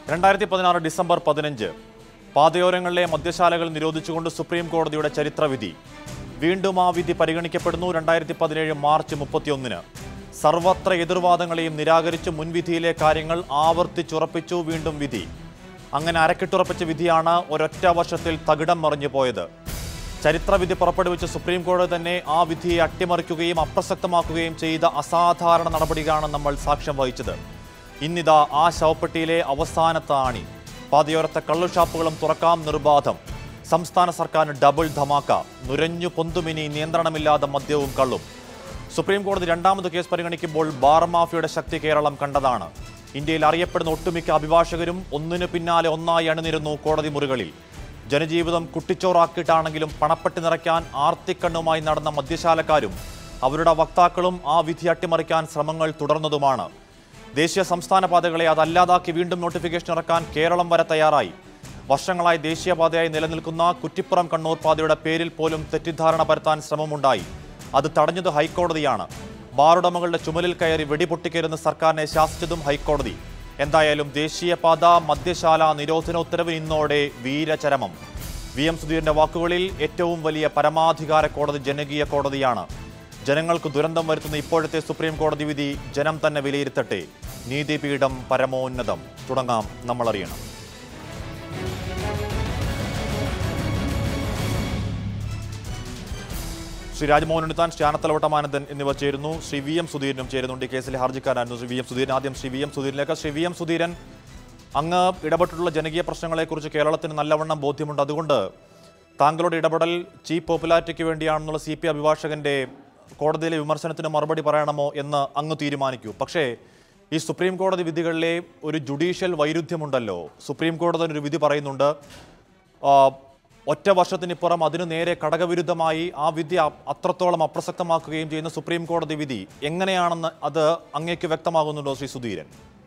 രണ്ടായിരത്തി പതിനാറ് ഡിസംബർ പതിനഞ്ച് പാതയോരങ്ങളിലെ മദ്യശാലകൾ നിരോധിച്ചുകൊണ്ട് സുപ്രീം കോടതിയുടെ ചരിത്രവിധി വീണ്ടും ആ വിധി പരിഗണിക്കപ്പെടുന്നു രണ്ടായിരത്തി പതിനേഴ് മാർച്ച് മുപ്പത്തിയൊന്നിന് സർവത്ര എതിർവാദങ്ങളെയും നിരാകരിച്ച് മുൻവിധിയിലെ കാര്യങ്ങൾ ആവർത്തിച്ചുറപ്പിച്ചു വീണ്ടും വിധി അങ്ങനെ അരക്കിട്ടുറപ്പിച്ച വിധിയാണ് ഒരൊറ്റ വർഷത്തിൽ തകിടം മറിഞ്ഞു പോയത് ചരിത്രവിധി പുറപ്പെടുവിച്ച സുപ്രീം കോടതി തന്നെ ആ വിധിയെ അട്ടിമറിക്കുകയും അപ്രസക്തമാക്കുകയും ചെയ്ത അസാധാരണ നടപടിയാണ് നമ്മൾ സാക്ഷ്യം വഹിച്ചത് ഇന്നിതാ ആ ശവപ്പെട്ടിയിലെ അവസാനത്തെ ആണി പാതയോരത്തെ കള്ളുഷാപ്പുകളും തുറക്കാം നിർബാധം സംസ്ഥാന സർക്കാരിന് ഡബിൾ ധമാക്ക നുരഞ്ഞു പൊന്തുമിനി നിയന്ത്രണമില്ലാതെ മദ്യവും കള്ളും സുപ്രീം കോടതി രണ്ടാമത് കേസ് പരിഗണിക്കുമ്പോൾ ബാർ മാഫിയയുടെ ശക്തി കേരളം കണ്ടതാണ് ഇന്ത്യയിൽ അറിയപ്പെടുന്ന ഒട്ടുമിക്ക അഭിഭാഷകരും ഒന്നിനു പിന്നാലെ ഒന്നായി അണിനിരുന്നു കോടതി മുറികളിൽ ജനജീവിതം കുട്ടിച്ചോറാക്കിയിട്ടാണെങ്കിലും പണപ്പെട്ടി നിറയ്ക്കാൻ ആർത്തിക്കണ്ണുമായി നടന്ന മദ്യശാലക്കാരും അവരുടെ വക്താക്കളും ആ വിധി അട്ടിമറിക്കാൻ ശ്രമങ്ങൾ തുടർന്നതുമാണ് ദേശീയ സംസ്ഥാന പാതകളെ അതല്ലാതാക്കി വീണ്ടും നോട്ടിഫിക്കേഷൻ ഇറക്കാൻ കേരളം വരെ തയ്യാറായി വർഷങ്ങളായി ദേശീയപാതയായി നിലനിൽക്കുന്ന കുറ്റിപ്പുറം കണ്ണൂർ പാതയുടെ പേരിൽ പോലും തെറ്റിദ്ധാരണ പരത്താൻ ശ്രമമുണ്ടായി അത് തടഞ്ഞത് ഹൈക്കോടതിയാണ് ബാറുടമകളുടെ ചുമലിൽ കയറി വെടിപൊട്ടിക്കരുന്ന് സർക്കാരിനെ ശാസിച്ചതും ഹൈക്കോടതി എന്തായാലും ദേശീയപാത മദ്യശാല നിരോധന ഉത്തരവ് ഇന്നോടെ വീരചരമം വി എം സുധീറിന്റെ വാക്കുകളിൽ ഏറ്റവും വലിയ പരമാധികാര കോടതി ജനകീയ കോടതിയാണ് ജനങ്ങൾക്ക് ദുരന്തം വരുത്തുന്ന ഇപ്പോഴത്തെ സുപ്രീം കോടതി വിധി ജനം തന്നെ വിലയിരുത്തട്ടെ നീതിപീഠം പരമോന്നതം തുടങ്ങാം നമ്മളറിയണം ശ്രീ രാജ്മോഹൻ ഉണ്ണിത്താൻ ശ്രീ ആനത്തലവട്ടമാനന്ദൻ എന്നിവർ ചേരുന്നു ശ്രീ വി എം സുധീരനും ചേരുന്നുണ്ട് ഈ കേസിലെ ഹർജിക്കാരായിരുന്നു ശ്രീ വി എം സുധീരൻ ആദ്യം ശ്രീ വി എം സുധീരനിലേക്ക് ശ്രീ വി എം സുധീരൻ അങ്ങ് ഇടപെട്ടിട്ടുള്ള ജനകീയ പ്രശ്നങ്ങളെക്കുറിച്ച് കേരളത്തിന് നല്ലവണ്ണം ബോധ്യമുണ്ട് അതുകൊണ്ട് താങ്കളുടെ ഇടപെടൽ ചീഫ് പോപ്പുലാരിറ്റിക്ക് വേണ്ടിയാണെന്നുള്ള സി പി അഭിഭാഷകന്റെ കോടതിയിലെ വിമർശനത്തിന് മറുപടി പറയണമോ എന്ന് അങ്ങ് തീരുമാനിക്കൂ പക്ഷേ ഈ സുപ്രീം കോടതി വിധികളിലെ ഒരു ജുഡീഷ്യൽ വൈരുദ്ധ്യമുണ്ടല്ലോ സുപ്രീം കോടതി ഒരു വിധി പറയുന്നുണ്ട് ആ, ഒറ്റ വർഷത്തിനിപ്പുറം അതിനു നേരെ ഘടകവിരുദ്ധമായി ആ വിധി അ- അത്രത്തോളം അപ്രസക്തമാക്കുകയും ചെയ്യുന്ന സുപ്രീം കോടതി വിധി എങ്ങനെയാണെന്ന് അത് അങ്ങേക്ക് വ്യക്തമാകുന്നുണ്ടോ ശ്രീ സുധീരൻ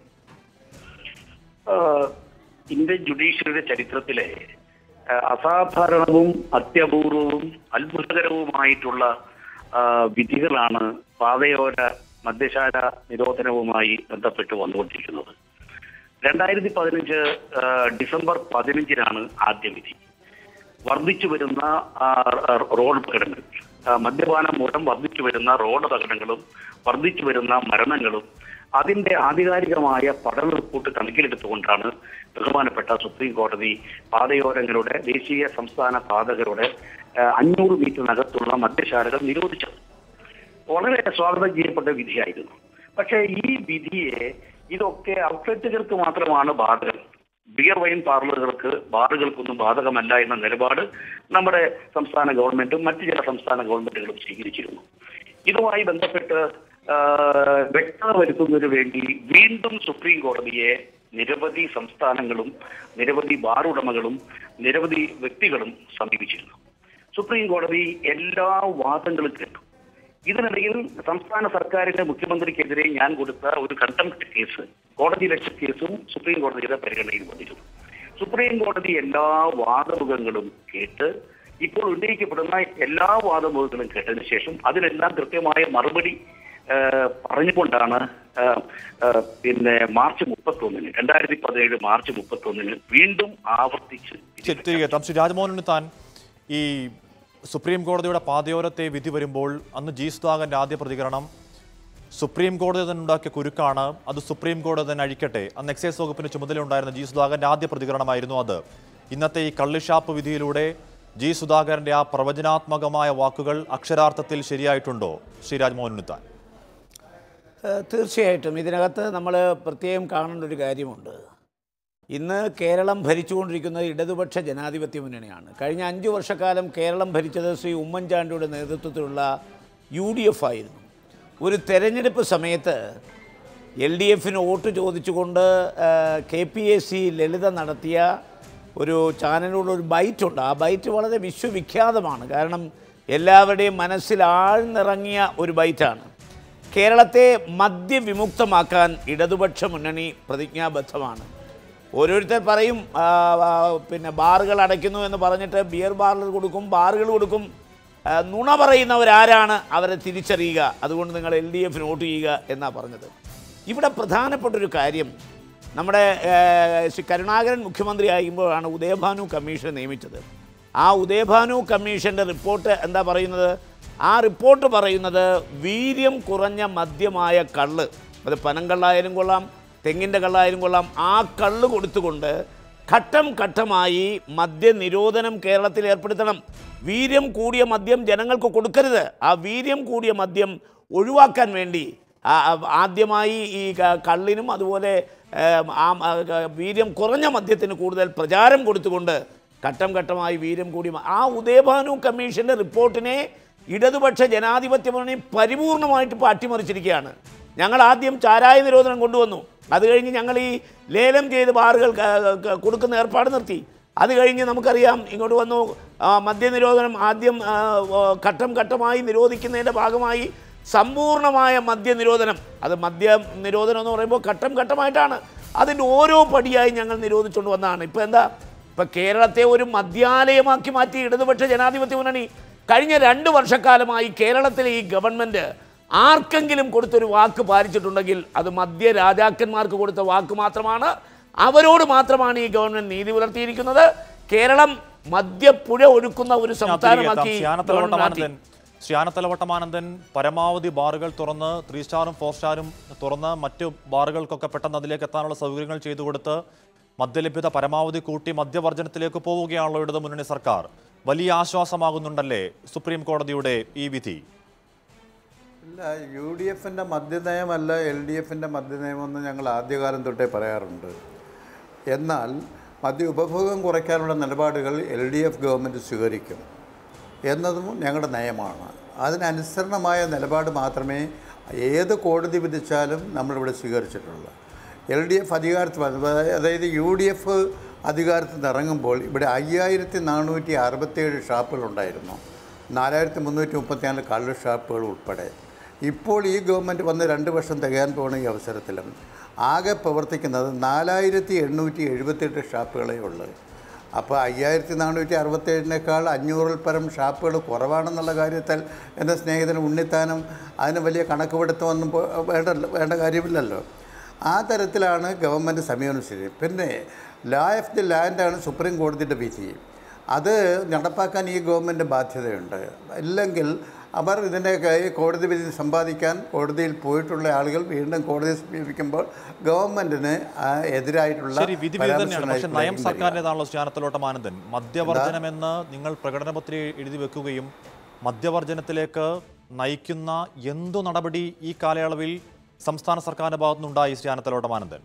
ആഹ് ഇന്ത്യൻ ജുഡീഷ്യറിയുടെ ചരിത്രത്തിലെ ആഹ് അസാധാരണവും അത്യപൂർവവും അത്ഭുതകരവുമായിട്ടുള്ള ആഹ് വിധികളാണ് പാതയോര മദ്യശാല നിരോധനവുമായി ബന്ധപ്പെട്ട് വന്നുകൊണ്ടിരിക്കുന്നത് രണ്ടായിരത്തി പതിനഞ്ച് ഡിസംബർ പതിനഞ്ചിനാണ് ആദ്യ വിധി വർദ്ധിച്ചു വരുന്ന ആ, റോഡ് അപകടങ്ങൾ ആ, മദ്യപാനം മൂലം വർദ്ധിച്ചു വരുന്ന റോഡ് അപകടങ്ങളും വർദ്ധിച്ചു വരുന്ന മരണങ്ങളും അതിന്റെ ആധികാരികമായ പഠന റിപ്പോർട്ട് കണക്കിലെടുത്തുകൊണ്ടാണ് ബഹുമാനപ്പെട്ട സുപ്രീം കോടതി പാതയോരങ്ങളുടെ ദേശീയ സംസ്ഥാന പാതകളുടെ ആ, അഞ്ഞൂറ് മീറ്ററിനകത്തുള്ള മദ്യശാലകൾ നിരോധിച്ചത് വളരെ സ്വാഗതം ചെയ്യപ്പെട്ട വിധിയായിരുന്നു പക്ഷേ ഈ വിധിയെ ഇതൊക്കെ ഔട്ട്ലെറ്റുകൾക്ക് മാത്രമാണ് ബാധകം ബിയർ വൈൻ പാർലറുകൾക്ക് ബാറുകൾക്കൊന്നും ബാധകമല്ല എന്ന നിലപാട് നമ്മുടെ സംസ്ഥാന ഗവൺമെന്റും മറ്റു ചില സംസ്ഥാന ഗവൺമെന്റുകളും സ്വീകരിച്ചിരുന്നു ഇതുമായി ബന്ധപ്പെട്ട് ആ, വ്യക്തത വരുത്തുന്നതിന് വേണ്ടി വീണ്ടും സുപ്രീം കോടതിയെ നിരവധി സംസ്ഥാനങ്ങളും നിരവധി ബാർ ഉടമകളും നിരവധി വ്യക്തികളും സമീപിച്ചിരുന്നു സുപ്രീം കോടതി എല്ലാ വാദങ്ങളും കേട്ടു ഇതിനിടയിൽ സംസ്ഥാന സർക്കാരിന്റെ മുഖ്യമന്ത്രിക്കെതിരെ ഞാൻ കൊടുത്ത ഒരു കണ്ടംപ്റ്റ് കേസ് കോടതി ലക്ഷ്യ കേസും സുപ്രീം കോടതിയുടെ പരിഗണനയിൽ വന്നിരുന്നു സുപ്രീം കോടതി എല്ലാ വാദമുഖങ്ങളും കേട്ട് ഇപ്പോൾ ഉന്നയിക്കപ്പെടുന്ന എല്ലാ വാദമുഖങ്ങളും കേട്ടതിന് ശേഷം അതിനെല്ലാം കൃത്യമായ മറുപടി ആ, പറഞ്ഞുകൊണ്ടാണ് ആ, ആ, പിന്നെ മാർച്ച് മുപ്പത്തൊന്നിന് രണ്ടായിരത്തി പതിനേഴ് മാർച്ച് മുപ്പത്തൊന്നിന് വീണ്ടും ആവർത്തിച്ച് ശരി, തിരികെ എത്താം ശ്രീ രാജ്മോഹൻ ഉണ്ണിത്താൻ ഈ സുപ്രീം കോടതിയുടെ പാതയോരത്തെ വിധി വരുമ്പോൾ അന്ന് ജി സുധാകരന്റെ ആദ്യ പ്രതികരണം സുപ്രീം കോടതി തന്നെ ഉണ്ടാക്കിയ കുരുക്കാണ് അത് സുപ്രീം കോടതി തന്നെ അഴിക്കട്ടെ അന്ന് എക്സൈസ് വകുപ്പിന് ചുമതലയുണ്ടായിരുന്ന ജി സുധാകരന്റെ ആദ്യ പ്രതികരണമായിരുന്നു അത് ഇന്നത്തെ ഈ കള്ളിഷാപ്പ് വിധിയിലൂടെ ജി സുധാകരന്റെ ആ പ്രവചനാത്മകമായ വാക്കുകൾ അക്ഷരാർത്ഥത്തിൽ ശരിയായിട്ടുണ്ടോ ശ്രീ രാജ്മോഹൻ ഉണ്ണിത്താൻ ഏഹ് തീർച്ചയായിട്ടും ഇതിനകത്ത് നമ്മൾ പ്രത്യേകം കാണേണ്ട ഒരു കാര്യമുണ്ട് ഇന്ന് കേരളം ഭരിച്ചുകൊണ്ടിരിക്കുന്നത് ഇടതുപക്ഷ ജനാധിപത്യ മുന്നണിയാണ് കഴിഞ്ഞ അഞ്ചു വർഷക്കാലം കേരളം ഭരിച്ചത് ശ്രീ ഉമ്മൻചാണ്ടിയുടെ നേതൃത്വത്തിലുള്ള യു ഡി എഫ് ആയിരുന്നു ഒരു തെരഞ്ഞെടുപ്പ് സമയത്ത് എൽ ഡി എഫിന് വോട്ട് ചോദിച്ചുകൊണ്ട് K P A C Lalitha നടത്തിയ ഒരു ചാനലിലൂടെ ഒരു ബൈറ്റുണ്ട് ആ ബൈറ്റ് വളരെ വിശ്വവിഖ്യാതമാണ് കാരണം എല്ലാവരുടെയും മനസ്സിൽ ആഴ്ന്നിറങ്ങിയ ഒരു ബൈറ്റാണ് കേരളത്തെ മദ്യവിമുക്തമാക്കാൻ ഇടതുപക്ഷ മുന്നണി പ്രതിജ്ഞാബദ്ധമാണ് ഓരോരുത്തർ പറയും ആ, ആ, പിന്നെ ബാറുകൾ അടയ്ക്കുന്നു എന്ന് പറഞ്ഞിട്ട് ബിയർ ബാറുകൾ കൊടുക്കും ബാറുകൾ കൊടുക്കും ആ, നുണ പറയുന്നവരാരാണ് അവരെ തിരിച്ചറിയുക അതുകൊണ്ട് നിങ്ങൾ എൽ ഡി എഫിന് വോട്ട് ചെയ്യുക എന്നാണ് പറഞ്ഞത് ഇവിടെ പ്രധാനപ്പെട്ട ഒരു കാര്യം നമ്മുടെ ഏഹ്, ശ്രീ കരുണാകരൻ മുഖ്യമന്ത്രി ആകുമ്പോഴാണ് ഉദയഭാനു കമ്മീഷൻ നിയമിച്ചത് ആ ഉദയഭാനു കമ്മീഷൻ്റെ റിപ്പോർട്ട് എന്താ പറയുന്നത് ആ റിപ്പോർട്ട് പറയുന്നത് വീര്യം കുറഞ്ഞ മദ്യമായ കള്ള് അത് പനങ്കള്ളായാലും കൊള്ളാം തെങ്ങിൻ്റെ കള്ളായാലും കൊള്ളാം ആ കള്ള് കൊടുത്തുകൊണ്ട് ഘട്ടം ഘട്ടമായി മദ്യനിരോധനം കേരളത്തിൽ ഏർപ്പെടുത്തണം വീര്യം കൂടിയ മദ്യം ജനങ്ങൾക്ക് കൊടുക്കരുത് ആ വീര്യം കൂടിയ മദ്യം ഒഴിവാക്കാൻ വേണ്ടി ആ- ആ- ആദ്യമായി ഈ ക- കള്ളിനും അതുപോലെ ഏം, ആ ആ, ക- വീര്യം കുറഞ്ഞ മദ്യത്തിന് കൂടുതൽ പ്രചാരം കൊടുത്തുകൊണ്ട് ഘട്ടം ഘട്ടമായി വീര്യം കൂടി മ- ആ ഉദയഭാനു കമ്മീഷൻ്റെ റിപ്പോർട്ടിനെ ഇടതുപക്ഷ ജനാധിപത്യ മുന്നണി പരിപൂർണമായിട്ട് ഇപ്പോൾ അട്ടിമറിച്ചിരിക്കുകയാണ് ഞങ്ങൾ ആദ്യം ചാരായ നിരോധനം കൊണ്ടുവന്നു അത് കഴിഞ്ഞ് ഞങ്ങൾ ഈ ലേലം ചെയ്ത് ബാറുകൾ ക- ക- കൊടുക്കുന്ന ഏർപ്പാട് നിർത്തി അത് കഴിഞ്ഞ് നമുക്കറിയാം ഇങ്ങോട്ട് വന്നു ആ, മദ്യനിരോധനം ആദ്യം ആ, ഓ, ഘട്ടം ഘട്ടമായി നിരോധിക്കുന്നതിൻ്റെ ഭാഗമായി സമ്പൂർണ്ണമായ മദ്യനിരോധനം അത് മദ്യ നിരോധനം എന്ന് പറയുമ്പോൾ ഘട്ടം ഘട്ടമായിട്ടാണ് അതിൻ്റെ ഓരോ പടിയായി ഞങ്ങൾ നിരോധിച്ചുകൊണ്ട് വന്നതാണ് ഇപ്പോൾ എന്താ ഇപ്പം കേരളത്തെ ഒരു മദ്യാലയമാക്കി മാറ്റി ഇടതുപക്ഷ ജനാധിപത്യ മുന്നണി കഴിഞ്ഞ രണ്ട് വർഷക്കാലമായി കേരളത്തിലെ ഈ ഗവൺമെൻറ് ആർക്കെങ്കിലും കൊടുത്തൊരു വാക്ക് പാലിച്ചിട്ടുണ്ടെങ്കിൽ അത് മദ്യ രാജാക്കന്മാർക്ക് കൊടുത്ത വാക്ക് മാത്രമാണ് അവരോട് മാത്രമാണ് ഈ ഗവൺമെന്റ് നീതി പുലർത്തിയിരിക്കുന്നത് കേരളം മദ്യപ്പുഴ ഒഴുക്കുന്ന ഒരു സംസ്ഥാനമാക്കി ഗവൺമെന്റ് മാറ്റി. ശ്യാനത്തലവട്ടമാനന്ദൻ ശ്യാനത്തലവട്ടമാനന്ദൻ പരമാവധി ബാറുകൾ തുറന്ന് ത്രീ സ്റ്റാറും ഫോർ സ്റ്റാറും തുറന്ന് മറ്റ് ബാറുകൾക്കൊക്കെ പെട്ടെന്ന് അതിലേക്ക് എത്താനുള്ള സൗകര്യങ്ങൾ ചെയ്തു കൊടുത്ത് മദ്യലഭ്യത പരമാവധി കൂട്ടി മദ്യവർജനത്തിലേക്ക് പോവുകയാണല്ലോ ഇടതു മുന്നണി സർക്കാർ വലിയ ആശ്വാസമാകുന്നുണ്ടല്ലേ സുപ്രീം കോടതിയുടെ ഈ വിധി ഇല്ല യു ഡി എഫിൻ്റെ മദ്യനയമല്ല എൽ ഡി എഫിൻ്റെ മദ്യനയമെന്ന് ഞങ്ങൾ ആദ്യകാലം തൊട്ടേ പറയാറുണ്ട് എന്നാൽ മദ്യ ഉപഭോഗം കുറയ്ക്കാനുള്ള നിലപാടുകൾ എൽ ഡി എഫ് ഗവൺമെൻറ് സ്വീകരിക്കും എന്നതും ഞങ്ങളുടെ നയമാണ് അതിനനുസരണമായ നിലപാട് മാത്രമേ ഏത് കോടതി വിധിച്ചാലും നമ്മളിവിടെ സ്വീകരിച്ചിട്ടുള്ളൂ എൽ ഡി എഫ് അധികാരത്തിൽ വന്ന- അതായത് യു ഡി എഫ് അധികാരത്തിൽ നിന്ന് ഇറങ്ങുമ്പോൾ ഇവിടെ അയ്യായിരത്തി നാനൂറ്റി അറുപത്തേഴ് ഷാപ്പുകളുണ്ടായിരുന്നു നാലായിരത്തി മുന്നൂറ്റി മുപ്പത്തിനാല് കള്ള് ഷാപ്പുകൾ ഉൾപ്പെടെ ഇപ്പോൾ ഈ ഗവൺമെൻറ് വന്ന് രണ്ട് വർഷം തികയാൻ പോകുന്ന ഈ അവസരത്തിലും ആകെ പ്രവർത്തിക്കുന്നത് നാലായിരത്തി എണ്ണൂറ്റി എഴുപത്തെട്ട് ഷാപ്പുകളേ ഉള്ളൂ അപ്പോൾ അയ്യായിരത്തി നാനൂറ്റി അറുപത്തേഴിനേക്കാൾ അഞ്ഞൂറിൽ പരം ഷാപ്പുകൾ കുറവാണെന്നുള്ള കാര്യത്തിൽ എൻ്റെ സ്നേഹിതൻ ഉണ്ണിത്താനും അതിന് വലിയ കണക്ക് പിടുത്തമൊന്നും പോ- വേണ്ട വേണ്ട കാര്യമില്ലല്ലോ ആ തരത്തിലാണ് ഗവൺമെൻറ് സമീപനം ശരി പിന്നെ ലാ ഓഫ് ദി ലാൻഡാണ് സുപ്രീം കോടതിയുടെ വിധി അത് നടപ്പാക്കാൻ ഈ ഗവൺമെൻറ് ബാധ്യതയുണ്ട് ഇല്ലെങ്കിൽ അവർ ഇതിൻ്റെ കൈ- കോടതി വിധി സമ്പാദിക്കാൻ കോടതിയിൽ പോയിട്ടുള്ള ആളുകൾ വീണ്ടും കോടതിയെ സമീപിക്കുമ്പോൾ ഗവൺമെൻറ്റിന് ആ എതിരായിട്ടുള്ള ശരി വിധി വിധി തന്നെയാണ് പക്ഷെ നയം പരാമർശങ്ങളായിരിക്കും വരിക. സർക്കാരിൻ്റെതാണല്ലോ ശ്യാനത്തലോട്ടമാനന്ദൻ മദ്യവർജനമെന്ന് നിങ്ങൾ പ്രകടനപത്രി എഴുതി വെക്കുകയും മദ്യവർജനത്തിലേക്ക് നയിക്കുന്ന എന്തു നടപടി ഈ കാലയളവിൽ സംസ്ഥാന സർക്കാരിന്റെ ഭാഗത്തുനിന്നുണ്ടായി ശ്യാനത്തലോട്ടമാനന്ദൻ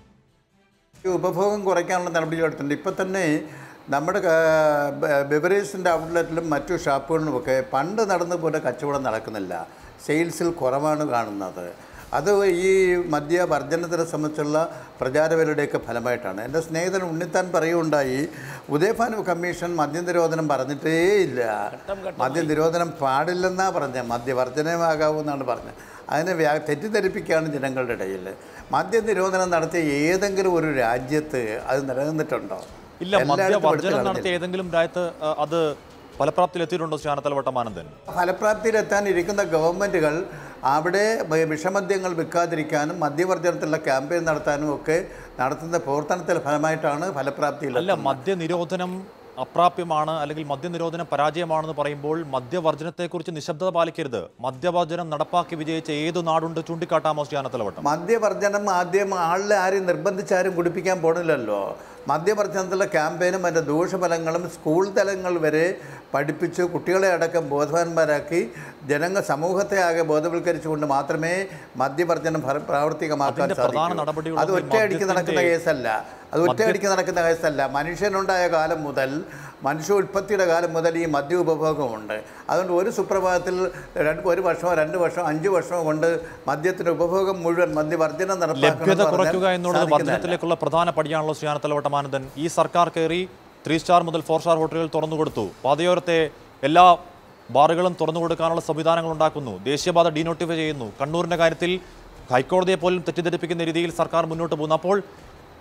ഈ ഉപഭോഗം കുറയ്ക്കാനുള്ള നടപടികൾ എടുത്തിട്ടുണ്ട് ഇപ്പം തന്നെ നമ്മുടെ ബെവറേജിൻ്റെ ഔട്ട്ലെറ്റിലും മറ്റു ഷാപ്പുകളിലുമൊക്കെ പണ്ട് നടന്ന പോലെ കച്ചവടം നടക്കുന്നില്ല സെയിൽസിൽ കുറവാണ് കാണുന്നത് അത് ഈ മദ്യവർജനത്തിനെ സംബന്ധിച്ചുള്ള പ്രചാരവരുടെയൊക്കെ ഫലമായിട്ടാണ് എൻ്റെ സ്നേഹിതൻ ഉണ്ണിത്താൻ പറയുകയുണ്ടായി ഉദയഭാനു കമ്മീഷൻ മദ്യനിരോധനം പറഞ്ഞിട്ടേ ഇല്ല മദ്യനിരോധനം പാടില്ലെന്നാണ് പറഞ്ഞത് മദ്യവർജനമാകാവൂ എന്നാണ് പറഞ്ഞത് അതിനെ വ്യാ തെറ്റിദ്ധരിപ്പിക്കുകയാണ് ജനങ്ങളുടെ ഇടയിൽ മദ്യനിരോധനം നടത്തിയ ഏതെങ്കിലും ഒരു രാജ്യത്ത് അത് നിലനിന്നിട്ടുണ്ടോ ഇല്ല എല്ലായിടത്തും എടുത്ത് മദ്യവർജനം കളഞ്ഞില്ല. നടത്തിയ ഏതെങ്കിലും രാജ്യത്ത് അഹ്, അത് ഫലപ്രാപ്തിയിലെത്തിയിട്ടുണ്ടോ ശ്യാനത്തലവട്ടമാനന്ദൻ ഫലപ്രാപ്തിയിലെത്താൻ ഇരിക്കുന്ന ഗവൺമെൻറ്റുകൾ അവിടെ വ- വിഷമദ്യങ്ങൾ വിൽക്കാതിരിക്കാനും മദ്യവർജനത്തിലുള്ള ക്യാമ്പയിൻ നടത്താനും ഒക്കെ നടത്തുന്ന പ്രവർത്തനത്തിന്റെ ഫലമായിട്ടാണ് ഫലപ്രാപ്തിയിൽ അല്ല മദ്യനിരോധനം അപ്രാപ്യമാണ് അല്ലെങ്കിൽ മദ്യനിരോധനം പരാജയമാണെന്ന് പറയുമ്പോൾ മദ്യവർജനത്തെക്കുറിച്ച് നിശബ്ദത പാലിക്കരുത് മദ്യവർജനം നടപ്പാക്കി വിജയിച്ച ഏതു നാടുണ്ട് ചൂണ്ടിക്കാട്ടാമോ ശ്യാനത്തലവട്ടം മദ്യവർജനം ആദ്യം ആളിലെ ആരെയും നിർബന്ധിച്ചാരും കുടിപ്പിക്കാൻ പോണില്ലല്ലോ മദ്യവർജനത്തിലുള്ള ക്യാമ്പയിനും അതിൻ്റെ ദൂഷ്യഫലങ്ങളും സ്കൂൾ തലങ്ങൾ വരെ പഠിപ്പിച്ച് കുട്ടികളെ അടക്കം ബോധവാന്മാരാക്കി ജനങ്ങൾ സമൂഹത്തെ ആകെ ബോധവൽക്കരിച്ചുകൊണ്ട് മാത്രമേ മദ്യവർജനം ഫല- പ്രാവർത്തികമാക്കാൻ അതിന്റെ പ്രധാന സാധിക്കൂ നടപടികളൊന്നും അത് ഈ ഒറ്റയടിക്ക് നടക്കുന്ന മദ്യത്തിന്റെ- കേസല്ല അത് ഒറ്റയടിക്ക് നടക്കുന്ന കേസല്ല മനുഷ്യനുണ്ടായ കാലം മുതൽ മനുഷ്യ ഉൽപ്പത്തിയുടെ കാലം മുതൽ ഈ മദ്യ ഉപഭോഗമുണ്ട് അതുകൊണ്ട് ഒരു സുപ്രഭാതത്തിൽ രണ്ട് ഒരു വർഷമോ രണ്ട് വർഷമോ അഞ്ച് വർഷമോ കൊണ്ട് മദ്യത്തിന്റെ ഉപഭോഗം മുഴുവൻ മദ്യവർജനം നടപ്പാക്കണം ലഭ്യത എന്ന് പറഞ്ഞാൽ കുറയ്ക്കുക എന്നുള്ളത് സാധിക്കുന്നതല്ല. വർധനത്തിലേക്കുള്ള പ്രധാന പടിയാണല്ലോ ശ്രീയാനത്തലവട്ടമാനന്ദൻ ഈ സർക്കാർ കയറി ത്രീ സ്റ്റാർ മുതൽ ഫോർ സ്റ്റാർ ഹോട്ടലുകൾ തുറന്നു കൊടുത്തു പാതയോരത്തെ എല്ലാ ബാറുകളും തുറന്നു കൊടുക്കാനുള്ള സംവിധാനങ്ങൾ ഉണ്ടാക്കുന്നു ദേശീയപാത ഡീനോട്ടിഫൈ ചെയ്യുന്നു കണ്ണൂരിന്റെ കാര്യത്തിൽ ഹൈക്കോടതിയെ പോലും തെറ്റിദ്ധരിപ്പിക്കുന്ന രീതിയിൽ സർക്കാർ മുന്നോട്ട് പോകുന്നു അപ്പോൾ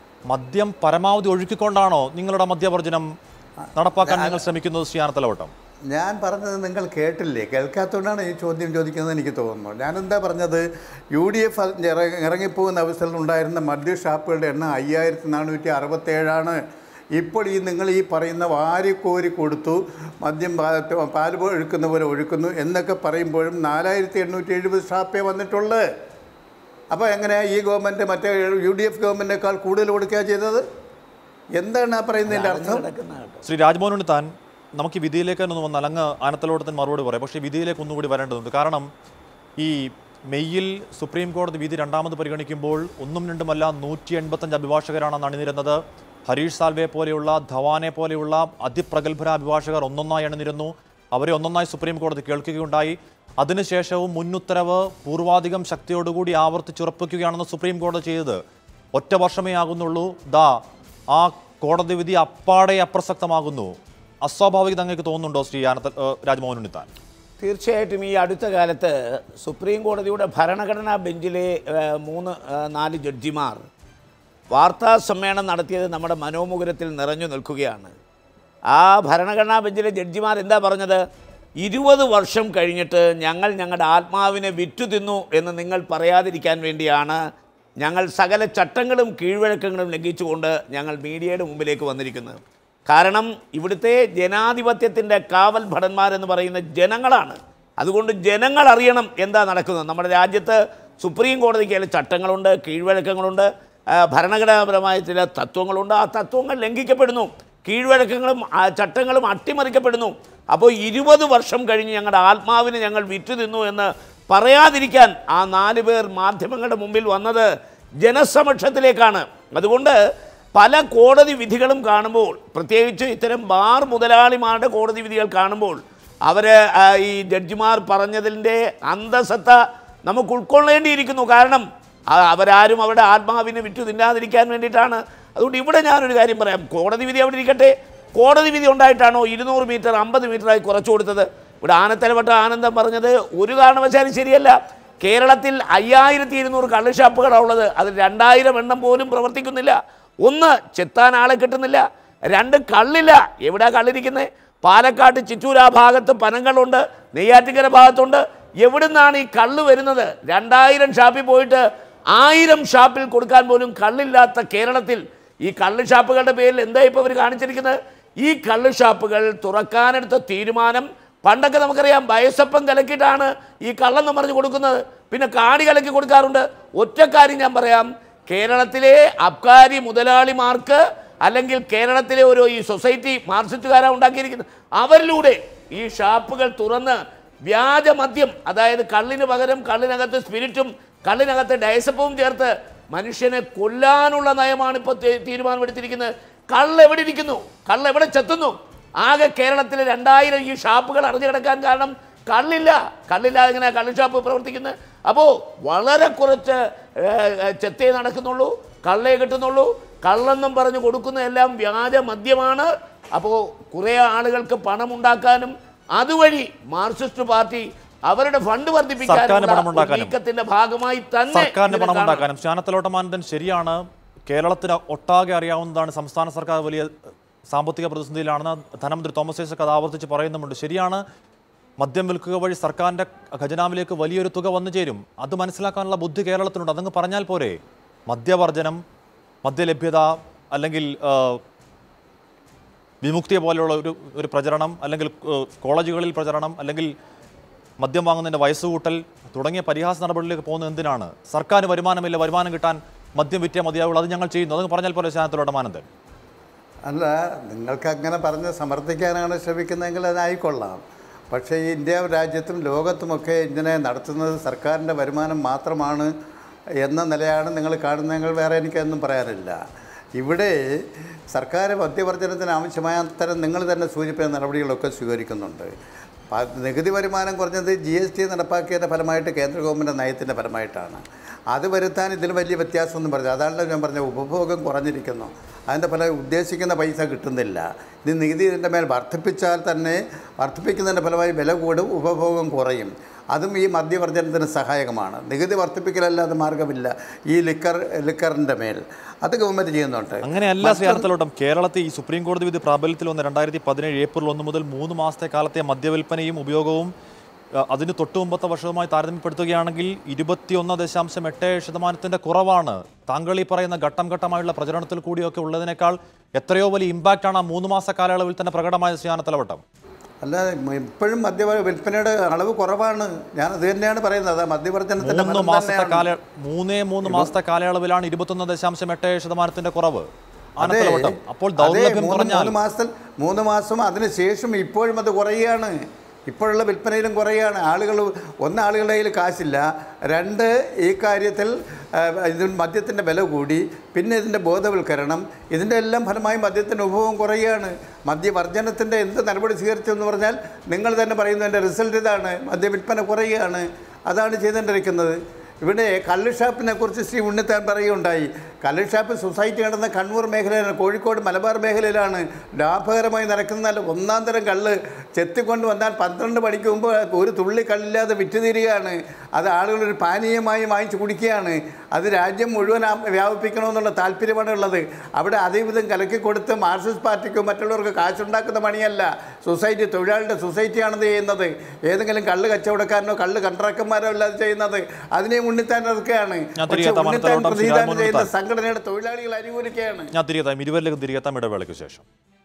മദ്യം പരമാവധി ഒഴുക്കിക്കൊണ്ടാണോ നിങ്ങളുടെ മദ്യവർജനം നടപ്പാക്കാൻ നിങ്ങൾ ശ്രമിക്കുന്നത് ശ്രീയാനത്തലവട്ടം ഞാൻ പറഞ്ഞത് നിങ്ങൾ കേട്ടില്ലേ കേൾക്കാത്തതുകൊണ്ടാണ് ഈ ചോദ്യം ചോദിക്കുന്നത് എനിക്ക് തോന്നുന്നു ഞാനെന്താ പറഞ്ഞത് യു ഡി എഫ് ഇറങ്ങിപ്പോകുന്ന അവസരത്തിൽ ഉണ്ടായിരുന്ന മദ്യ ഷാപ്പുകളുടെ എണ്ണം അയ്യായിരത്തി നാനൂറ്റി അറുപത്തേഴാണ് ഇപ്പോൾ ഈ നിങ്ങൾ ഈ പറയുന്ന വാരിക്കോരി കൊടുത്തു മദ്യം പാ- പാല് പോ- ഒഴുക്കുന്ന പോലെ ഒഴുക്കുന്നു എന്നൊക്കെ പറയുമ്പോഴും നാലായിരത്തി എണ്ണൂറ്റി എഴുപത് ഷാപ്പേ വന്നിട്ടുള്ളൂ അപ്പോൾ എങ്ങനെയാണ് ഈ ഗവൺമെൻറ് മറ്റേ യു ഡി എഫ് ഗവൺമെൻറ്റിനേക്കാൾ കൂടുതൽ കൊടുക്കുക ചെയ്തത് എന്താണ് ആ പറയുന്നതിൻ്റെ അർത്ഥം കിടക്കുന്ന കേട്ടോ ശ്രീ രാജ്മോഹൻ ഉണ്ണിത്താൻ നമുക്ക് ഈ വിധിയിലേക്ക് തന്നെ ഒന്ന് വന്നാൽ അങ്ങ് ആനത്തലോടത്തിന് മറുപടി പറയാം പക്ഷേ വിധിയിലേക്ക് ഒന്നുകൂടി വരേണ്ടതുണ്ട് കാരണം ഈ മെയ്യിൽ സുപ്രീം കോടതി വിധി രണ്ടാമത് പരിഗണിക്കുമ്പോൾ ഒന്നും രണ്ടുമല്ല നൂറ്റി എൺപത്തഞ്ച് അഭിഭാഷകരാണ് അണിനിരുന്നത് ഹരീഷ് സാൽവെ പോലെയുള്ള ധവാനെ പോലെയുള്ള അതിപ്രഗത്ഭര അഭിഭാഷകർ ഒന്നൊന്നായി അണിനിരുന്നു അവരെ ഒന്നൊന്നായി സുപ്രീം കോടതി കേൾക്കുകയുണ്ടായി അതിനുശേഷവും മുന്നുത്തരവ് പൂർവാധികം ശക്തിയോടുകൂടി ആവർത്തിച്ചുറപ്പിക്കുകയാണെന്ന് സുപ്രീം കോടതി ചെയ്തത് ഒറ്റ വർഷമേ ആകുന്നുള്ളൂ ദാ ആ കോടതി വിധി അപ്പാടെ അപ്രസക്തമാകുന്നു അസ്വാഭാവികത അങ്ങേക്ക് തോന്നുന്നുണ്ടോ ശ്രീ ആനത്ത ഏഹ് രാജ്മോഹൻ ഉണ്ണിത്താൻ തീർച്ചയായിട്ടും ഈ അടുത്ത കാലത്ത് സുപ്രീം കോടതിയുടെ ഭരണഘടനാ ബെഞ്ചിലെ ഏഹ്, മൂന്ന് ഏഹ്, നാല് ജഡ്ജിമാർ വാർത്താ സമ്മേളനം നടത്തിയത് നമ്മുടെ മനോമുകുരത്തിൽ നിറഞ്ഞു നിൽക്കുകയാണ് ആ ഭരണഘടനാ ബെഞ്ചിലെ ജഡ്ജിമാർ എന്താ പറഞ്ഞത് ഇരുപത് വർഷം കഴിഞ്ഞിട്ട് ഞങ്ങൾ ഞങ്ങളുടെ ആത്മാവിനെ വിറ്റു തിന്നു എന്ന് നിങ്ങൾ പറയാതിരിക്കാൻ വേണ്ടിയാണ് ഞങ്ങൾ സകല ചട്ടങ്ങളും കീഴ്വഴക്കങ്ങളും ലംഘിച്ചുകൊണ്ട് ഞങ്ങൾ മീഡിയയുടെ മുമ്പിലേക്ക് വന്നിരിക്കുന്നത് കാരണം ഇവിടുത്തെ ജനാധിപത്യത്തിൻ്റെ കാവൽ ഭടന്മാരെന്ന് പറയുന്ന ജനങ്ങളാണ് അതുകൊണ്ട് ജനങ്ങൾ അറിയണം എന്താ നടക്കുന്നത് നമ്മുടെ രാജ്യത്ത് സുപ്രീം കോടതിക്ക് ചില ചട്ടങ്ങളുണ്ട് കീഴ്വഴക്കങ്ങളുണ്ട് ആ, ഭരണഘടനാപരമായ ചില തത്വങ്ങളുണ്ട് ആ തത്വങ്ങൾ ലംഘിക്കപ്പെടുന്നു കീഴ്വഴക്കങ്ങളും ആ ചട്ടങ്ങളും അട്ടിമറിക്കപ്പെടുന്നു അപ്പോൾ ഇരുപത് വർഷം കഴിഞ്ഞ് ഞങ്ങളുടെ ആത്മാവിനെ ഞങ്ങൾ വിറ്റു തിന്നു എന്ന് പറയാതിരിക്കാൻ ആ നാല് പേർ മാധ്യമങ്ങളുടെ മുമ്പിൽ വന്നത് ജനസമക്ഷത്തിലേക്കാണ് അതുകൊണ്ട് പല കോടതി വിധികളും കാണുമ്പോൾ പ്രത്യേകിച്ച് ഇത്തരം ബാർ മുതലാളിമാരുടെ കോടതി വിധികൾ കാണുമ്പോൾ അവർ ഈ ജഡ്ജിമാർ പറഞ്ഞതിൻ്റെ അന്തസത്ത നമുക്ക് ഉൾക്കൊള്ളേണ്ടിയിരിക്കുന്നു കാരണം ആ- അവരാരും അവരുടെ ആത്മാവിനെ വിറ്റു തിന്നാതിരിക്കാൻ വേണ്ടിയിട്ടാണ് അതുകൊണ്ട് ഇവിടെ ഞാനൊരു കാര്യം പറയാം കോടതി വിധി അവിടെ ഇരിക്കട്ടെ കോടതി വിധി ഉണ്ടായിട്ടാണോ ഇരുന്നൂറ് മീറ്റർ അമ്പത് മീറ്ററായി കുറച്ചു കൊടുത്തത് ഇവിടെ ആനത്തലവട്ട ആനന്ദം പറഞ്ഞത് ഒരു കാരണവശാലും ശരിയല്ല കേരളത്തിൽ അയ്യായിരത്തി ഇരുന്നൂറ് കള്ളുഷാപ്പുകളാണ് ഉള്ളത് അതിൽ രണ്ടായിരം എണ്ണം പോലും പ്രവർത്തിക്കുന്നില്ല ഒന്ന് ചെത്താൻ ആളെ കിട്ടുന്നില്ല രണ്ട് കള്ളില്ല എവിടെയാ കള്ളിരിക്കുന്നത് പാലക്കാട് ചിറ്റൂർ ആ ഭാഗത്ത് പനങ്ങളുണ്ട് നെയ്യാറ്റിങ്കര ഭാഗത്തുണ്ട് എവിടുന്നാണ് ഈ കള്ള് വരുന്നത് രണ്ടായിരം ഷാപ്പിൽ പോയിട്ട് ആയിരം ഷാപ്പിൽ കൊടുക്കാൻ പോലും കള്ളില്ലാത്ത കേരളത്തിൽ ഈ കള്ള് ഷാപ്പുകളുടെ പേരിൽ എന്താ ഇപ്പോൾ ഇവർ കാണിച്ചിരിക്കുന്നത് ഈ കള്ള് ഷാപ്പുകൾ തുറക്കാനെടുത്ത തീരുമാനം പണ്ടൊക്കെ നമുക്കറിയാം വയസ്സപ്പം കലക്കിയിട്ടാണ് ഈ കള്ളെന്ന് പറഞ്ഞ് കൊടുക്കുന്നത് പിന്നെ കാടി കലക്കി കൊടുക്കാറുണ്ട് ഒറ്റ കാര്യം ഞാൻ പറയാം കേരളത്തിലെ അബ്കാരി മുതലാളിമാർക്ക് അല്ലെങ്കിൽ കേരളത്തിലെ ഒരു ഈ സൊസൈറ്റി മാർക്സിസ്റ്റുകാരാണ് ഉണ്ടാക്കിയിരിക്കുന്നത് അവരിലൂടെ ഈ ഷാപ്പുകൾ തുറന്ന് വ്യാജ മദ്യം അതായത് കള്ളിന് പകരം കള്ളിനകത്ത് സ്പിരിറ്റും കള്ളിനകത്ത് ഡയസപ്പവും ചേർത്ത് മനുഷ്യനെ കൊല്ലാനുള്ള നയമാണ് ഇപ്പോൾ തീരുമാനമെടുത്തിരിക്കുന്നത് കള്ള് എവിടെ ഇരിക്കുന്നു കള്ള് എവിടെ ചെത്തുന്നു ആകെ കേരളത്തിലെ രണ്ടായിരം ഈ ഷാപ്പുകൾ അറിഞ്ഞു കിടക്കാൻ കാരണം കള്ളില്ല കള്ളില്ലാതെ എങ്ങനെയാണ് കള്ള് ഷാപ്പ് പ്രവർത്തിക്കുന്നത് അപ്പോൾ വളരെ കുറച്ച് ഏഹ്, ഏഹ്, ചെത്തേ നടക്കുന്നുള്ളൂ കള്ളേ കിട്ടുന്നുള്ളൂ കള്ളെന്നും പറഞ്ഞ് കൊടുക്കുന്നതെല്ലാം വ്യാജ മദ്യമാണ് അപ്പോൾ കുറേ ആളുകൾക്ക് പണം ഉണ്ടാക്കാനും അതുവഴി മാർക്സിസ്റ്റ് പാർട്ടി അവരുടെ ഫണ്ട് സർക്കാരിന് വർദ്ധിപ്പിക്കാനുള്ള പണമുണ്ടാക്കാനും. നീക്കത്തിന്റെ ഭാഗമായി തന്നെ സർക്കാരിന് ഇതിനെ പണം കാണണം. ഉണ്ടാക്കാനും ശാനത്തലോട്ടമാനന്ദൻ ശരിയാണ് കേരളത്തിന് ഒട്ടാകെ അറിയാവുന്നതാണ് സംസ്ഥാന സർക്കാർ വലിയ സാമ്പത്തിക പ്രതിസന്ധിയിലാണെന്ന് ധനമന്ത്രി തോമസ് ഐസക് അത് ആവർത്തിച്ച് പറയുന്നുമുണ്ട് ശരിയാണ് മദ്യം വിൽക്കുക വഴി സർക്കാരിൻ്റെ ഖജനാവിലേക്ക് വലിയൊരു തുക വന്നു ചേരും അത് മനസ്സിലാക്കാനുള്ള ബുദ്ധി കേരളത്തിനുണ്ട് അതങ്ങ് പറഞ്ഞാൽ പോരെ മദ്യവർജനം മദ്യലഭ്യത അല്ലെങ്കിൽ ആ, വിമുക്തിയെ പോലെയുള്ള ഒരു ഒരു പ്രചരണം അല്ലെങ്കിൽ ഏഹ്, കോളേജുകളിൽ പ്രചരണം അല്ലെങ്കിൽ മദ്യം വാങ്ങുന്നതിൻ്റെ വയസ്സ് കൂട്ടൽ തുടങ്ങിയ പരിഹാസ നടപടികളിലേക്ക് പോകുന്നത് എന്തിനാണ് സർക്കാർ വരുമാനമില്ല വരുമാനം കിട്ടാൻ മദ്യം വിറ്റേ മതിയാവുള്ളൂ അത് ഞങ്ങൾ ചെയ്യുന്നു അതങ്ങ് പറഞ്ഞാൽ പോലെ ശാനത്തിലോട്ട് മാനന്ദൻ അല്ല നിങ്ങൾക്ക് അങ്ങനെ പറഞ്ഞ് സമർത്ഥിക്കാനാണ് ശ്രമിക്കുന്നതെങ്കിൽ അതായിക്കൊള്ളാം പക്ഷേ ഈ ഇന്ത്യ രാജ്യത്തും ലോകത്തുമൊക്കെ ഇങ്ങനെ നടത്തുന്നത് സർക്കാരിൻ്റെ വരുമാനം മാത്രമാണ് എന്ന നിലയാണ് നിങ്ങൾ കാണുന്നതെങ്കിൽ വേറെ എനിക്കൊന്നും പറയാനില്ല ഇവിടെ സർക്കാർ മദ്യവർജനത്തിന് ആവശ്യമായ തരം നിങ്ങൾ തന്നെ സൂചിപ്പിച്ച നടപടികളൊക്കെ സ്വീകരിക്കുന്നുണ്ട് പ- നികുതി വരുമാനം കുറഞ്ഞത് ജി എസ് ടി നടപ്പാക്കിയതിൻ്റെ ഫലമായിട്ട് കേന്ദ്ര ഗവൺമെൻറ് നയത്തിൻ്റെ ഫലമായിട്ടാണ് അത് വരുത്താൻ ഇതിൽ വലിയ വ്യത്യാസമൊന്നും പറഞ്ഞു അതാണല്ലോ ഞാൻ പറഞ്ഞത് ഉപഭോഗം കുറഞ്ഞിരിക്കുന്നു അതിൻ്റെ ഫല ഉദ്ദേശിക്കുന്ന പൈസ കിട്ടുന്നില്ല ഇത് നികുതി ഇതിൻ്റെ മേൽ വർദ്ധിപ്പിച്ചാൽ തന്നെ വർദ്ധിപ്പിക്കുന്നതിൻ്റെ ഫലമായി വില കൂടും ഉപഭോഗം കുറയും അതും ഈ മദ്യവർജനത്തിന് സഹായകമാണ് നികുതി വർദ്ധിപ്പിക്കലല്ലാതെ മാർഗമില്ല ഈ ലിക്കർ ലിക്കറിൻ്റെ മേൽ അത് ഗവൺമെൻറ് ചെയ്യുന്നുണ്ട് അങ്ങനെയല്ല ശ്രീ അനന്തലോട്ടം കേരളത്തിൽ ഈ സുപ്രീം കോടതി വിധി പ്രാബല്യത്തിൽ വന്ന രണ്ടായിരത്തി പതിനേഴ് ഏപ്രിൽ ഒന്ന് മുതൽ മൂന്ന് മാസത്തെ കാലത്തെ മദ്യവിൽപ്പനയും ഉപയോഗവും അഹ്, അതിന് തൊട്ടു മുമ്പത്തെ വർഷവുമായി താരതമ്യപ്പെടുത്തുകയാണെങ്കിൽ ഇരുപത്തിയൊന്ന് ദശാംശം എട്ട് ശതമാനത്തിന്റെ കുറവാണ് താങ്കൾ ഈ പറയുന്ന ഘട്ടം ഘട്ടമായുള്ള പ്രചരണത്തിൽ കൂടിയൊക്കെ ഉള്ളതിനേക്കാൾ എത്രയോ വലിയ ഇമ്പാക്റ്റ് ആണ് ആ മൂന്ന് മാസ കാലയളവിൽ തന്നെ പ്രകടമായ ശ്രീ അനന്തലവട്ടം അല്ല ഇപ്പോഴും മദ്യ വിൽപ്പനയുടെ അളവ് കുറവാണ് ഞാൻ അത് തന്നെയാണ് പറയുന്നത് മദ്യവർജനത്തിൻ്റെ മൂന്ന് ഫലം മാസത്തെ തന്നെയാണ്. കാല മൂന്നേ മൂന്ന് മാസത്തെ കാലയളവിലാണ് ഇരുപത്തൊന്ന് ദശാംശം എട്ട് ശതമാനത്തിന്റെ കുറവ് അതെ. അനന്തലവട്ടം അപ്പോൾ അതെ, ദൗർലഭ്യം മൂന്ന് കുറഞ്ഞാൽ മൂന്ന് മാസത്തിൽ മൂന്ന് മാസം അതിന് ശേഷം ഇപ്പോഴും അത് കുറയുകയാണ് ഇപ്പോഴുള്ള വിൽപ്പനയിലും കുറയുകയാണ് ആളുകൾ ഒന്ന് ആളുകളുടെ കയ്യിൽ കാശില്ല രണ്ട് ഈ കാര്യത്തിൽ ആ, ഇത് മദ്യത്തിൻ്റെ വില കൂടി പിന്നെ ഇതിൻ്റെ ബോധവൽക്കരണം ഇതിൻ്റെ എല്ലാം ഫലമായി മദ്യത്തിൻ്റെ ഉപഭോഗം കുറയുകയാണ് മദ്യവർജനത്തിൻ്റെ എന്ത് നടപടി സ്വീകരിച്ചു എന്ന് പറഞ്ഞാൽ നിങ്ങൾ തന്നെ പറയുന്നതിൻ്റെ റിസൾട്ട് ഇതാണ് മദ്യവിൽപ്പന കുറയുകയാണ് അതാണ് ചെയ്തുകൊണ്ടിരിക്കുന്നത് ഇവിടെ കള്ള് ഷാപ്പിനെ കുറിച്ച് ശ്രീ ഉണ്ണിത്താൻ പറയുകയുണ്ടായി കള്ള് ഷാപ്പ് സൊസൈറ്റി നടന്ന കണ്ണൂർ മേഖലയിലാണ് കോഴിക്കോട് മലബാർ മേഖലയിലാണ് ലാഭകരമായി നടക്കുന്ന നല്ല ഒന്നാം തരം കള്ള് ചെത്തിക്കൊണ്ട് വന്നാൽ പന്ത്രണ്ട് മണിക്ക് മുമ്പ് ഒരു തുള്ളി കള്ളില്ലാതെ വിറ്റ് തീരുകയാണ് അത് ആളുകൾ ഒരു പാനീയമായി വാങ്ങിച്ച് കുടിക്കുകയാണ് അത് രാജ്യം മുഴുവൻ ആ- വ്യാപിപ്പിക്കണമെന്നുള്ള താല്പര്യമാണ് ഉള്ളത് അവിടെ അതേവിധം കലക്കി കൊടുത്ത് മാർക്സിസ്റ്റ് പാർട്ടിക്കോ മറ്റുള്ളവർക്ക് കാശുണ്ടാക്കുന്ന പണിയല്ല സൊസൈറ്റി തൊഴിലാളിയുടെ സൊസൈറ്റിയാണത് ചെയ്യുന്നത് ഏതെങ്കിലും കള്ള് കച്ചവടക്കാരനോ കള്ള് കൺട്രാക്ടർമാരോ അല്ലാതെ ചെയ്യുന്നത് അതിനെ ഉണ്ണിത്താൻ ഇറക്കുകയാണ് ഞാൻ പക്ഷേ തിരികെ എത്താം, ഉണ്ണിത്താൻ അനന്തരവട്ടം പ്രതിദാനം ശ്രീരാമൻ ചെയ്യുന്ന ഉണ്ണിത്താൻ. സംഘടനയുടെ തൊഴിലാളികൾ അനുകൂലിക്കുകയാണ് ഞാൻ തിരികെത്താം ഇരുവരിലേക്കും തിരികെത്താം ഇടവേളയ്ക്ക് ശേഷം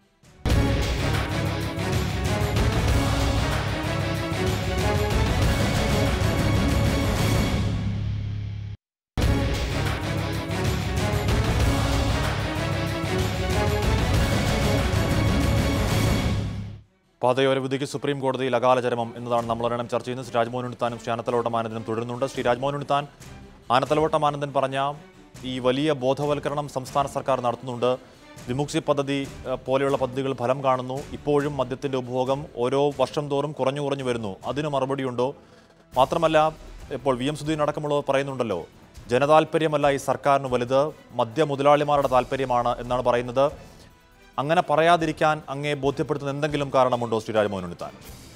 പാതയോര വിധിക്ക് സുപ്രീം കോടതിയിൽ അകാല ചരമം എന്നതാണ് നമ്മൾ ഒരെണ്ണം ചർച്ച ചെയ്യുന്നത് ശ്രീ രാജ്മോഹൻ ഉണ്ണിത്താനും ശ്രീ ആനത്തലവട്ടം ആനന്ദനും തുടരുന്നുണ്ട് ശ്രീ രാജ്മോഹൻ ഉണ്ണിത്താൻ ആനത്തലവട്ടം ആനന്ദൻ പറഞ്ഞ ഈ വലിയ ബോധവൽക്കരണം സംസ്ഥാന സർക്കാർ നടത്തുന്നുണ്ട് വിമുക്തി പദ്ധതി ഏഹ്, പോലെയുള്ള പദ്ധതികൾ ഫലം കാണുന്നു ഇപ്പോഴും മദ്യത്തിൻ്റെ ഉപഭോഗം ഓരോ വർഷം തോറും കുറഞ്ഞു കുറഞ്ഞു വരുന്നു അതിന് മറുപടിയുണ്ടോ മാത്രമല്ല ഇപ്പോൾ വി എം സുധീൻ അടക്കമുള്ളവർ പറയുന്നുണ്ടല്ലോ ജനതാൽപര്യമല്ല ഈ സർക്കാരിന് വലുത് മദ്യ മുതലാളിമാരുടെ താല്പര്യമാണ് എന്നാണ് പറയുന്നത് അങ്ങനെ പറയാതിരിക്കാൻ അങ്ങേ ബോധ്യപ്പെടുത്തുന്ന എന്തെങ്കിലും കാരണമുണ്ടോ ശ്രീ രാജ്മോഹൻ ഉണ്ണിത്താൻ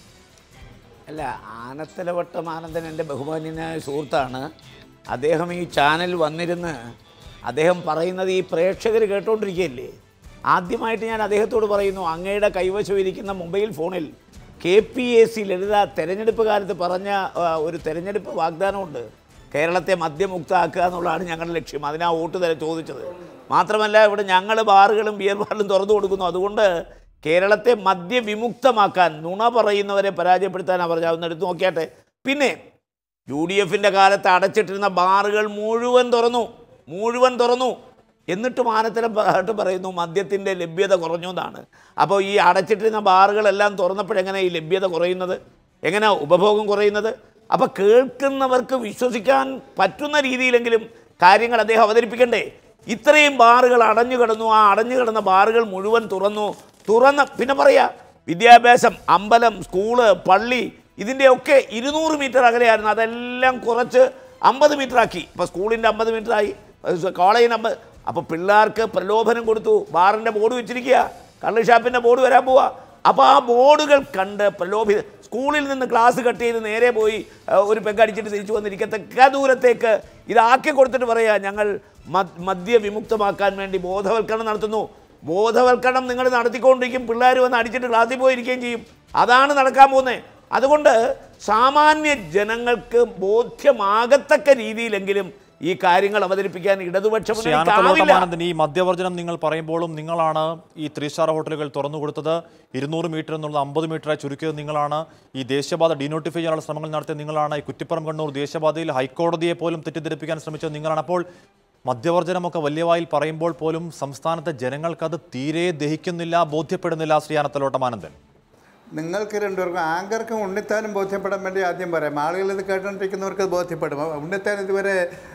അല്ല ആനത്തലവട്ടം ആനന്ദൻ എൻ്റെ ബഹുമാന്യനായ സുഹൃത്താണ് അദ്ദേഹം ഈ ചാനൽ വന്നിരുന്ന് അദ്ദേഹം പറയുന്നത് ഈ പ്രേക്ഷകർ കേട്ടോണ്ടിരിക്കുകയല്ലേ ആദ്യമായിട്ട് ഞാൻ അദ്ദേഹത്തോട് പറയുന്നു അങ്ങയുടെ കൈവശം ഇരിക്കുന്ന മൊബൈൽ ഫോണിൽ K P A C Lalitha തെരഞ്ഞെടുപ്പ് കാലത്ത് പറഞ്ഞ ആ, ഒരു തെരഞ്ഞെടുപ്പ് വാഗ്ദാനമുണ്ട് കേരളത്തെ മദ്യമുക്തമാക്കുക എന്നുള്ളതാണ് ഞങ്ങളുടെ ലക്ഷ്യം അതിനാ വോട്ട് തര ചോദിച്ചത് മാത്രമല്ല ഇവിടെ ഞങ്ങൾ ബാറുകളും ബിയർ ബാറും തുറന്നു കൊടുക്കുന്നു അതുകൊണ്ട് കേരളത്തെ മദ്യവിമുക്തമാക്കാൻ നുണ പറയുന്നവരെ പരാജയപ്പെടുത്താനാണ് പറഞ്ഞത് അതൊന്ന് എടുത്ത് നോക്കിയാട്ടെ പിന്നെ യു ഡി എഫിൻ്റെ കാലത്ത് അടച്ചിട്ടിരുന്ന ബാറുകൾ മുഴുവൻ തുറന്നു മുഴുവൻ തുറന്നു എന്നിട്ടും ആനത്തരം പാട്ട് പറയുന്നു മദ്യത്തിൻ്റെ ലഭ്യത കുറഞ്ഞു എന്നാണ് അപ്പോൾ ഈ അടച്ചിട്ടിരുന്ന ബാറുകളെല്ലാം തുറന്നപ്പോഴെങ്ങനെ ഈ ലഭ്യത കുറയുന്നത് എങ്ങനെ ഉപഭോഗം കുറയുന്നത് അപ്പോൾ കേൾക്കുന്നവർക്ക് വിശ്വസിക്കാൻ പറ്റുന്ന രീതിയിലെങ്കിലും കാര്യങ്ങൾ അദ്ദേഹം അവതരിപ്പിക്കണ്ടേ ഇത്രയും ബാറുകൾ അടഞ്ഞു കിടന്നു ആ അടഞ്ഞു കിടന്ന ബാറുകൾ മുഴുവൻ തുറന്നു തുറന്ന് പിന്നെ പറയാ വിദ്യാഭ്യാസം അമ്പലം സ്കൂള് പള്ളി ഇതിൻ്റെയൊക്കെ ഇരുന്നൂറ് മീറ്റർ അകലെയായിരുന്നു അതെല്ലാം കുറച്ച് അമ്പത് മീറ്റർ ആക്കി ഇപ്പോൾ സ്കൂളിൻ്റെ അമ്പത് മീറ്റർ ആയി കോളേജിന് അമ്പത് അപ്പോൾ പിള്ളേർക്ക് പ്രലോഭനം കൊടുത്തു ബാറിൻ്റെ ബോർഡ് വെച്ചിരിക്കുക കള്ള് ഷാപ്പിൻ്റെ ബോർഡ് വരാൻ പോവാ അപ്പോൾ ആ ബോർഡുകൾ കണ്ട് പ്രലോഭിത സ്കൂളിൽ നിന്ന് ക്ലാസ് കട്ട് ചെയ്ത് നേരെ പോയി ആ, ഒരു പെങ്കടിച്ചിട്ട് തിരിച്ചു വന്നിരിക്കത്തക്ക ദൂരത്തേക്ക് ഇതാക്കി കൊടുത്തിട്ട് പറയാ ഞങ്ങൾ മദ്- മദ്യ വിമുക്തമാക്കാൻ വേണ്ടി ബോധവൽക്കരണം നടത്തുന്നു ബോധവൽക്കരണം നിങ്ങൾ നടത്തിക്കൊണ്ടിരിക്കും പിള്ളേർ വന്ന് അടിച്ചിട്ട് ക്ലാസ്സിൽ പോയിരിക്കുകയും ചെയ്യും അതാണ് നടക്കാൻ പോകുന്നത് അതുകൊണ്ട് സാമാന്യ ജനങ്ങൾക്ക് ബോധ്യമാകത്തക്ക രീതിയിലെങ്കിലും ഈ കാര്യങ്ങൾ അവതരിപ്പിക്കാൻ ഇടതുപക്ഷ ശ്രീ മുന്നണിക്ക് ആവില്ല ആനത്തലോട്ടമാനന്ദൻ ഈ മദ്യവർജനം നിങ്ങൾ പറയുമ്പോഴും നിങ്ങളാണ് ഈ ത്രീ സ്റ്റാർ ഹോട്ടലുകൾ തുറന്നു കൊടുത്തത് ഇരുന്നൂറ് മീറ്റർ എന്നുള്ളത് അമ്പത് മീറ്ററായി ചുരുക്കിയത് നിങ്ങളാണ് ഈ ദേശീയപാത ഡീനോട്ടിഫൈ ചെയ്യാനുള്ള ശ്രമങ്ങൾ നടത്തിയത് നിങ്ങളാണ് ഈ കുറ്റിപ്പുറം കണ്ണൂർ ദേശീയപാതയിൽ ഹൈക്കോടതിയെ പോലും തെറ്റിദ്ധരിപ്പിക്കാൻ ശ്രമിച്ചത് നിങ്ങളാണ് അപ്പോൾ മദ്യവർജനമൊക്കെ വലിയ വായിൽ പറയുമ്പോൾ പോലും സംസ്ഥാനത്തെ ജനങ്ങൾക്കത് തീരെ ദഹിക്കുന്നില്ല ബോധ്യപ്പെടുന്നില്ല ശ്രീ ആനത്തലോട്ടമാനന്ദൻ നിങ്ങൾക്ക് രണ്ടുപേർക്കും ആങ്കർക്കും ഉണ്ണിത്താനും ബോധ്യപ്പെടാൻ വേണ്ടി ആദ്യം പറയാം ആളുകൾ ഇത് കേട്ടോണ്ടിരിക്കുന്നവർക്ക് അത് ബോധ്യപ്പെടും ഉണ്ണിത്താൻ ഇതുവരെ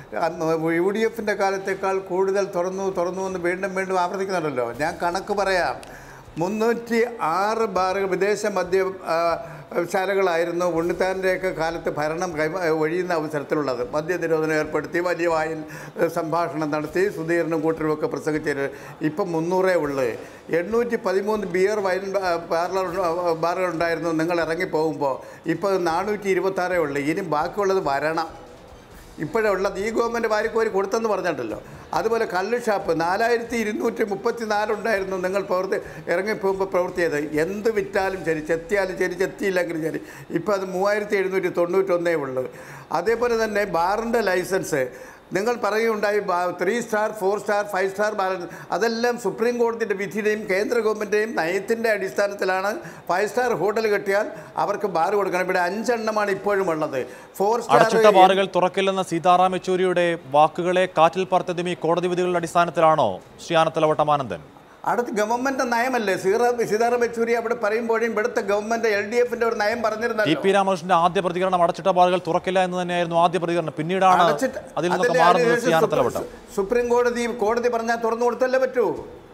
യു ഡി എഫിൻ്റെ കാലത്തേക്കാൾ കൂടുതൽ തുറന്നു തുറന്നു എന്ന് വീണ്ടും വീണ്ടും ആവർത്തിക്കുന്നുണ്ടല്ലോ ഞാൻ കണക്ക് പറയാം മുന്നൂറ്റി ആറ് ബാറുകൾ വിദേശ മദ്യ ആ, ശാലകളായിരുന്നു ഉണ്ണിത്താൻ്റെയൊക്കെ കാലത്ത് ഭരണം കൈ ഒഴിയുന്ന അവസരത്തിലുള്ളത് മദ്യനിരോധനം ഏർപ്പെടുത്തി വലിയ വായിൽ ഏഹ്, സംഭാഷണം നടത്തി സുധീരനും കൂട്ടരുമൊക്കെ പ്രസംഗിച്ചത് ഇപ്പം മുന്നൂറേ ഉള്ളു എണ്ണൂറ്റി പതിമൂന്ന് ബിയർ വൈൻ ബാ- പാർലർ ബാറുകൾ ഉണ്ടായിരുന്നു നിങ്ങൾ ഇറങ്ങി പോകുമ്പോൾ ഇപ്പോൾ നാനൂറ്റി ഇരുപത്താറേ ഉള്ളു ഇനി ബാക്കിയുള്ളത് വരണം ഇപ്പോഴുള്ളത് ഈ ഗവൺമെൻറ് വാരിക്കോരി കൊടുത്തെന്ന് പറഞ്ഞിട്ടല്ലോ അതുപോലെ കള്ള് ഷാപ്പ് നാലായിരത്തി ഇരുന്നൂറ്റി മുപ്പത്തി നാലുണ്ടായിരുന്നു നിങ്ങൾ പ്രവർത്തി ഇറങ്ങിപ്പോകുമ്പോൾ പ്രവർത്തിയത് എന്ത് വിറ്റാലും ശരി ചെത്തിയാലും ശരി ചെത്തിയില്ലെങ്കിലും ശരി ഇപ്പോൾ അത് മൂവായിരത്തി എഴുന്നൂറ്റി തൊണ്ണൂറ്റൊന്നേ ഉള്ളൂ അതേപോലെ തന്നെ ബാറിൻ്റെ ലൈസൻസ് നിങ്ങൾ പറയുകയുണ്ടായി three star four star five star bar അതെല്ലാം സുപ്രീം കോടതിയുടെ വിധിയുടെയും കേന്ദ്ര ഗവൺമെൻറ്റിൻ്റെയും നയത്തിൻ്റെ അടിസ്ഥാനത്തിലാണ് ഫൈവ് സ്റ്റാർ ഹോട്ടൽ കെട്ടിയാൽ അവർക്ക് ബാർ കൊടുക്കണം ഇവിടെ അഞ്ചെണ്ണമാണ് ഇപ്പോഴും ഉള്ളത് ഫോർ അടച്ചിട്ട സ്റ്റാർ ബാറുകൾ തുറക്കില്ലെന്ന സീതാറാം യെച്ചൂരിയുടെ വാക്കുകളെ കാറ്റിൽ പറത്തതും ഈ കോടതി വിധികളുടെ അടിസ്ഥാനത്തിലാണോ ശ്രീ ആനത്തലവട്ടമാനന്ദൻ അടുത്ത ഗവൺമെന്റ് നയമല്ലേ സീറ സീതാറാം യെച്ചൂരി അവിടെ പറയുമ്പോഴും ഇവിടുത്തെ ഗവൺമെന്റ് എൽ ഡി എഫിന്റെ ഒരു നയം ടി പറഞ്ഞിരുന്നല്ലോ പി രാമകൃഷ്ണന്റെ ആദ്യ പ്രതികരണം അടച്ചിട്ട ബാറുകൾ തുറക്കില്ല എന്ന് തന്നെയായിരുന്നു ആദ്യ പ്രതികരണം പിന്നീടാണ് അടച്ചിട്ട് അതിൽ നിന്നൊക്കെ അതല്ലേ മാറുന്നത് അതിനുശേഷം ശ്രീ ആനത്തലവട്ടം സുപ്രീം- സുപ്രീം കോടതി കോടതി പറഞ്ഞാൽ തുറന്നു കൊടുത്തല്ലേ പറ്റൂ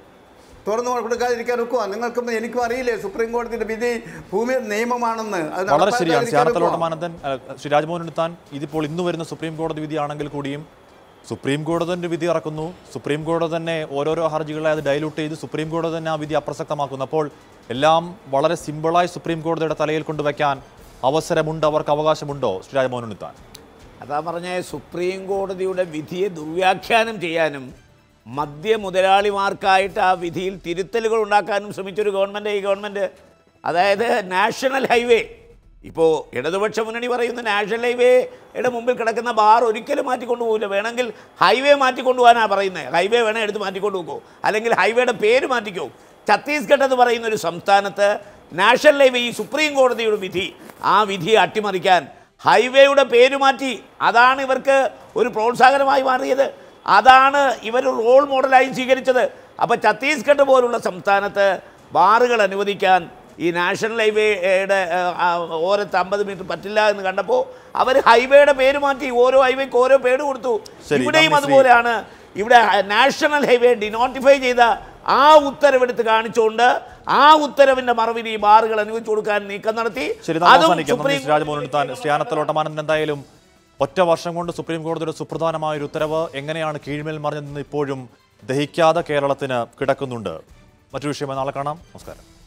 തുറന്നു കൊടുക്കാതിരിക്കാൻ ഒക്കുവാ നിങ്ങൾക്കും എനിക്കും അറിയില്ലേ സുപ്രീം കോടതിയുടെ വിധി ഭൂമി നിയമമാണെന്ന് അത് വളരെ ശരിയാണ് ശ്രീ നടപ്പാക്കാതിരിക്കാൻ ഒക്കുവോ? ആനത്തലവട്ടമാനന്ദൻ അഹ്, ശ്രീ രാജ്മോഹൻ ഉണ്ണിത്താൻ ഇതിപ്പോൾ ഇന്ന് വരുന്ന സുപ്രീം കോടതി വിധിയാണെങ്കിൽ കൂടിയും സുപ്രീം കോടതിന്റെ വിധി ഇറക്കുന്നു സുപ്രീം കോടതി തന്നെ ഓരോരോ ഹർജികളെ അത് ഡൈലൂട്ട് ചെയ്ത് സുപ്രീം കോടതി തന്നെ ആ വിധി അപ്രസക്തമാക്കുന്നു അപ്പോൾ എല്ലാം വളരെ സിമ്പിളായി സുപ്രീം കോടതിയുടെ തലയിൽ കൊണ്ടുവയ്ക്കാൻ അവസരമുണ്ട് അവർക്ക് അവകാശമുണ്ടോ ശ്രീ രാജ്മോഹൻ ഉണ്ണിത്താൻ അതാ പറഞ്ഞ സുപ്രീം കോടതിയുടെ വിധിയെ ദുർവ്യാഖ്യാനം ചെയ്യാനും മദ്യ മുതലാളിമാർക്കായിട്ട് ആ വിധിയിൽ തിരുത്തലുകൾ ഉണ്ടാക്കാനും ശ്രമിച്ചൊരു ഗവൺമെൻറ് ഈ ഗവൺമെൻറ് അതായത് നാഷണൽ ഹൈവേ ഇപ്പോൾ ഇടതുപക്ഷ മുന്നണി പറയുന്ന നാഷണൽ ഹൈവേയുടെ മുമ്പിൽ കിടക്കുന്ന ബാർ ഒരിക്കലും മാറ്റിക്കൊണ്ടുപോകില്ല വേണമെങ്കിൽ ഹൈവേ മാറ്റിക്കൊണ്ടുപോകാനാണ് പറയുന്നത് ഹൈവേ വേണേൽ എടുത്ത് മാറ്റിക്കൊണ്ടു പോകുമോ അല്ലെങ്കിൽ ഹൈവേയുടെ പേര് മാറ്റിക്കോ ഛത്തീസ്ഗഡ് എന്ന് പറയുന്ന ഒരു സംസ്ഥാനത്ത് നാഷണൽ ഹൈവേ ഈ സുപ്രീം കോടതിയുടെ വിധി ആ വിധിയെ അട്ടിമറിക്കാൻ ഹൈവേയുടെ പേര് മാറ്റി അതാണ് ഇവർക്ക് ഒരു പ്രോത്സാഹനമായി മാറിയത് അതാണ് ഇവർ റോൾ മോഡലായി സ്വീകരിച്ചത് അപ്പോൾ ഛത്തീസ്ഗഡ് പോലുള്ള സംസ്ഥാനത്ത് ബാറുകൾ അനുവദിക്കാൻ ഈ നാഷണൽ ഹൈവേയുടെ ഓരത്ത് അമ്പത് മീറ്റർ പറ്റില്ല എന്ന് കണ്ടപ്പോൾ അവർ ഹൈവേയുടെ പേര് മാറ്റി ഓരോ ഹൈവേക്ക് ഓരോ പേര് കൊടുത്തു ശരി, ഇവിടെയും നന്ദി ശ്രീ. അതുപോലെയാണ് ഇവിടെ നാഷണൽ ഹൈവേ ഡിനോട്ടിഫൈ ചെയ്ത ആ ഉത്തരവെടുത്ത് കാണിച്ചുകൊണ്ട് ആ ഉത്തരവിന്റെ മറവിൽ ഈ ബാറുകൾ അനുവദിച്ചു കൊടുക്കാൻ നീക്കം നടത്തി ശരി നമുക്ക് അതും അവസാനിക്കാം നന്ദി സുപ്രീം ശ്രീ രാജ്മോഹൻ ഉണ്ണിത്താൻ ശ്രീ ആനത്തലോട്ടമാനന്ദൻ എന്തായാലും ഒറ്റ വർഷം കൊണ്ട് സുപ്രീം കോടതിയുടെ സുപ്രധാനമായ ഒരു ഉത്തരവ് എങ്ങനെയാണ് കീഴ്മേൽ മറിഞ്ഞതെന്ന് ഇപ്പോഴും ദഹിക്കാതെ കേരളത്തിന് കിടക്കുന്നുണ്ട് മറ്റു വിഷയമായി നാളെ കാണാം നമസ്കാരം